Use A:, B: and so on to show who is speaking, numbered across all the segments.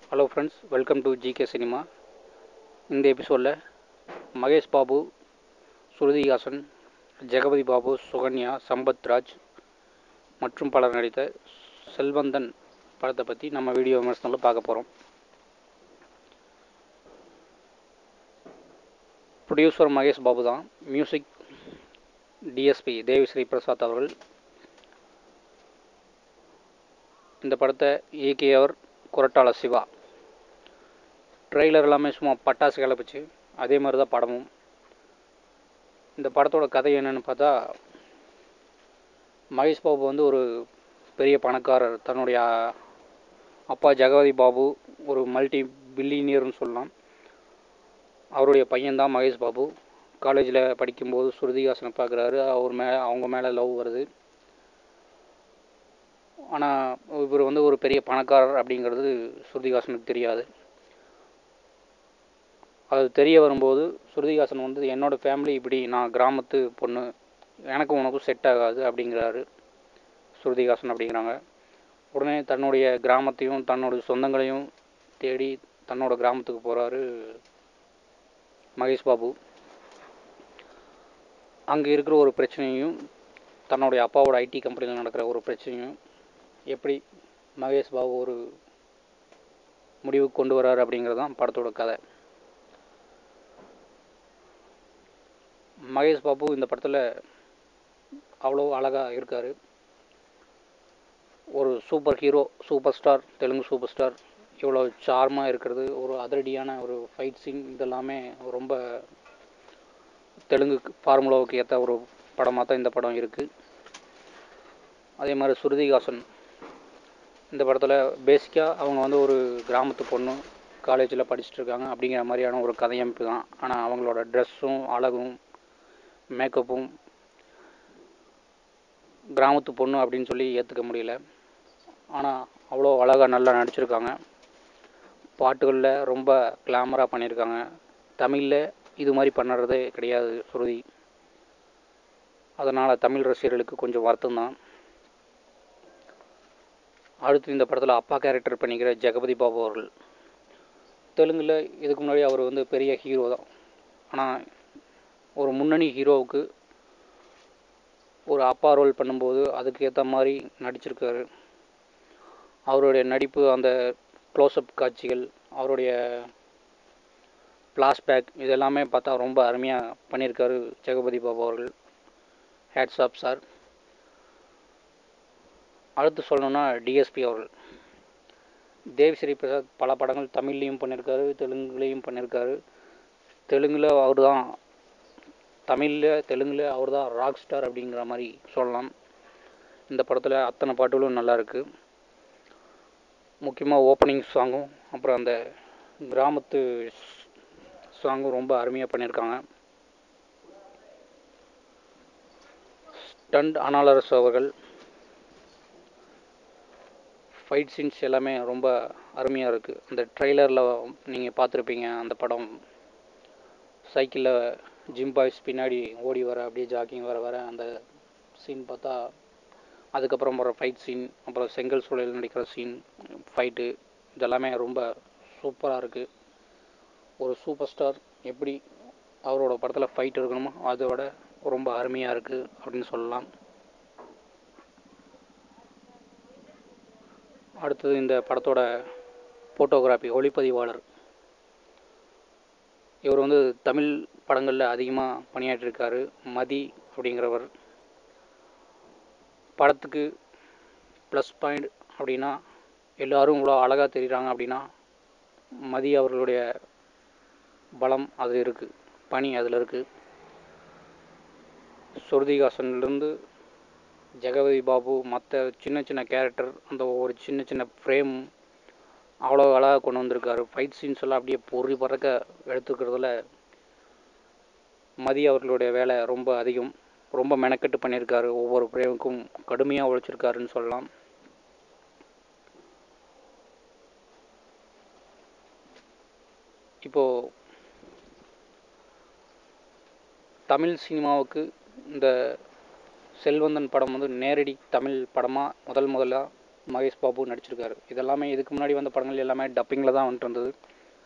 A: hello friends welcome to GK cinema இந்த எபிசோடில் மகேஷ் பாபு சுருதிஹாசன் ஜெகபதி பாபு சுகன்யா சம்பத் ராஜ் மற்றும் பலர் நடித்த செல்வந்தன் படத்தை பற்றி நம்ம வீடியோ விமர்சனத்தில் பார்க்க போகிறோம் ப்ரொடியூசர் மகேஷ் பாபு தான் மியூசிக் டிஎஸ்பி தேவிஸ்ரீ பிரசாத் அவர்கள் இந்த படத்தை இயக்கியவர் குரட்டாள சிவா ட்ரெய்லர் எல்லாமே சும்மா பட்டாசு கிளப்பிச்சு அதே மாதிரி தான் படமும் இந்த படத்தோட கதை என்னன்னு பார்த்தா மகேஷ் பாபு வந்து ஒரு பெரிய பணக்காரர் தன்னுடைய அப்பா ஜெகவதி பாபு ஒரு மல்டி பில்லினியர்னு சொல்லலாம் அவருடைய பையன்தான் மகேஷ் பாபு காலேஜில் படிக்கும்போது ஸ்ருதிஹாசனை பார்க்குறாரு அவர் மே அவங்க மேலே லவ் வருது ஆனால் இவர் வந்து ஒரு பெரிய பணக்காரர் அப்படிங்கிறது ஸ்ருதிஹாசனுக்கு தெரியாது அது தெரிய வரும்போது ஸ்ருதிஹாசன் வந்து என்னோடய ஃபேமிலி இப்படி நான் கிராமத்து பொண்ணு எனக்கும் உனக்கும் செட் ஆகாது அப்படிங்கிறாரு ஸ்ருதிஹாசன் அப்படிங்கிறாங்க உடனே தன்னுடைய கிராமத்தையும் தன்னுடைய சொந்தங்களையும் தேடி தன்னோட கிராமத்துக்கு போகிறாரு மகேஷ் பாபு அங்கே இருக்கிற ஒரு பிரச்சனையும் தன்னுடைய அப்பாவோட ஐடி கம்பெனியில் நடக்கிற ஒரு பிரச்சனையும் எப்படி மகேஷ் பாபு ஒரு முடிவுக்கு கொண்டு வராரு அப்படிங்கிறது தான் படத்தோட கதை மகேஷ் பாபு இந்த படத்தில் அவ்வளோ அழகாக இருக்கார் ஒரு super hero super star Telugu super star இவ்வளோ சார்மாக இருக்கிறது ஒரு அதிரடியான ஒரு ஃபைட் சீன் இதெல்லாமே ரொம்ப தெலுங்கு ஃபார்முலாவுக்கு ஏற்ற ஒரு படமாக தான் இந்த படம் இருக்குது அதே மாதிரி சுருதிஹாசன் இந்த படத்தில் பேசிக்காக அவங்க வந்து ஒரு கிராமத்து பொண்ணு காலேஜில் படிச்சுட்டு இருக்காங்க அப்படிங்கிற மாதிரியான ஒரு கதையமைப்பு தான் ஆனால் அவங்களோட ட்ரெஸ்ஸும் அழகும் மேக்கப்பும் கிராமத்து பொண்ணு அப்படின்னு சொல்லி ஏற்றுக்க முடியல ஆனால் அவ்வளோ அழகாக நல்லா நடிச்சிருக்காங்க பாட்டுகளில் ரொம்ப கிளாமராக பண்ணியிருக்காங்க தமிழில் இது மாதிரி பண்ணுறதே கிடையாது சுருதி அதனால் தமிழ் ரசிகர்களுக்கு கொஞ்சம் வருத்தம் தான் அடுத்து இந்த படத்தில் அப்பா கேரக்டர் பண்ணிக்கிற ஜெகபதி பாபு அவர்கள் தெலுங்கில் இதுக்கு முன்னாடி அவர் வந்து பெரிய ஹீரோ தான் ஆனால் ஒரு முன்னணி ஹீரோவுக்கு ஒரு அப்பா ரோல் பண்ணும்போது அதுக்கு ஏற்ற மாதிரி நடிச்சிருக்காரு அவருடைய நடிப்பு அந்த க்ளோஸ்அப் காட்சிகள் அவருடைய ஃப்ளாஷ்பேக் இதெல்லாமே பார்த்தா ரொம்ப அருமையாக பண்ணியிருக்காரு ஜெகபதி பாபு அவர்கள் ஹேட்ஸ் ஆப் சார் அடுத்து சொல்லணுன்னா டிஎஸ்பி அவர்கள் தேவிஸ்ரீ பிரசாத் பல படங்கள் தமிழ்லேயும் பண்ணியிருக்காரு தெலுங்குலேயும் பண்ணியிருக்காரு தெலுங்கில் அவர் தான் தமிழில் தெலுங்கில் அவர் தான் ராக் ஸ்டார் அப்படிங்கிற மாதிரி சொல்லலாம் இந்த படத்தில் அத்தனை பாட்டுகளும் நல்லா இருக்குது முக்கியமாக ஓப்பனிங் சாங்கும் அப்புறம் அந்த கிராமத்து சாங்கும் ரொம்ப அருமையாக பண்ணியிருக்காங்க ஸ்டண்ட் அனாலரஸ் அவர்கள் ஃபைட் சீன்ஸ் எல்லாமே ரொம்ப அருமையாக இருக்குது அந்த ட்ரெய்லரில் நீங்கள் பார்த்துருப்பீங்க அந்த படம் சைக்கிளில் ஜிம் பாய்ஸ் பின்னாடி ஓடி வர அப்படியே ஜாக்கிங் வர வர அந்த சீன் பார்த்தா அதுக்கப்புறம் வர ஃபைட் சீன் அப்புறம் செங்கல் சூழலில் நடிக்கிற சீன் ஃபைட்டு இதெல்லாமே ரொம்ப சூப்பராக இருக்குது ஒரு சூப்பர் ஸ்டார் எப்படி அவரோட படத்தில் ஃபைட் இருக்கணுமோ அதோட ரொம்ப அருமையாக இருக்குது அப்படின்னு சொல்லலாம் அடுத்தது இந்த படத்தோட ஃபோட்டோகிராஃபி ஒளிப்பதிவாளர் இவர் வந்து தமிழ் படங்களில் அதிகமாக பணியாற்றிருக்காரு மதி அப்படிங்கிறவர் படத்துக்கு ப்ளஸ் பாயிண்ட் அப்படின்னா எல்லோரும் இவ்வளோ அழகாக தெரிகிறாங்க அப்படின்னா மதி அவர்களுடைய பலம் அது இருக்குது பணி அதில் இருக்குது சுருதிஹாசன்லேருந்து ஜெகவதி பாபு மற்ற சின்ன சின்ன கேரக்டர் அந்த ஒரு சின்ன சின்ன ஃப்ரேம் அவ்வளோ அழகாக கொண்டு வந்திருக்காரு ஃபைட் சீன்ஸ் எல்லாம் அப்படியே பொறி பறக்க எடுத்துக்கிறதுல மதி அவர்களுடைய வேலை ரொம்ப அதிகம் ரொம்ப மெனக்கெட்டு பண்ணியிருக்காரு ஒவ்வொரு ஃப்ரேமுக்கும் கடுமையாக உழைச்சிருக்காருன்னு சொல்லலாம் இப்போது தமிழ் சினிமாவுக்கு இந்த செல்வந்தன் படம் வந்து நேரடி தமிழ் படமாக முதல் முதலாக மகேஷ் பாபு நடிச்சிருக்காரு இதெல்லாமே இதுக்கு முன்னாடி வந்த படங்கள் எல்லாமே டப்பிங்கில் தான் வந்துட்டு இருந்தது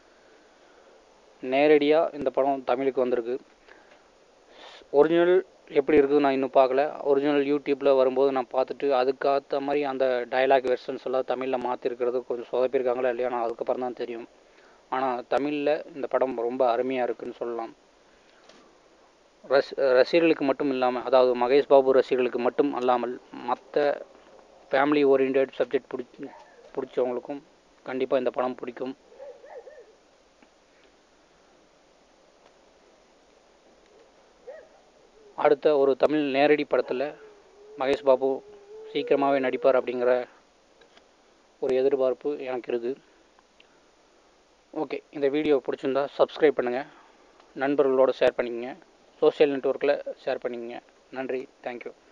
A: நேரடியாக இந்த படம் தமிழுக்கு வந்திருக்கு ஒரிஜினல் எப்படி இருக்குது நான் இன்னும் பார்க்கல ஒரிஜினல் யூடியூப்பில் வரும்போது நான் பார்த்துட்டு அதுக்கேற்ற மாதிரி அந்த டயலாக் வெர்ஷன்ஸ் எல்லாம் தமிழில் மாற்றிருக்கிறது கொஞ்சம் சொதப்பியிருக்காங்களா இல்லையா நான் அதுக்கப்புறம் தான் தெரியும் ஆனால் தமிழில் இந்த படம் ரொம்ப அருமையாக இருக்குன்னு சொல்லலாம் ரஸ் ரசிகர்களுக்கு மட்டும் இல்லாமல் அதாவது மகேஷ் பாபு ரசிகர்களுக்கு மட்டும் அல்லாமல் மற்ற ஃபேமிலி ஓரியன்ட் சப்ஜெக்ட் பிடிச்சி பிடிச்சவங்களுக்கும் கண்டிப்பாக இந்த படம் பிடிக்கும் அடுத்த ஒரு தமிழ் நேரடி படத்தில் மகேஷ் பாபு சீக்கிரமாகவே நடிப்பார் அப்படிங்கிற ஒரு எதிர்பார்ப்பு எனக்கு இருக்குது ஓகே இந்த வீடியோ பிடிச்சிருந்தா சப்ஸ்கிரைப் பண்ணுங்கள் நண்பர்களோடு ஷேர் பண்ணிக்கங்க சோஷியல் நெட்ஒர்க்கில் ஷேர் பண்ணிக்கங்க நன்றி தேங்க்யூ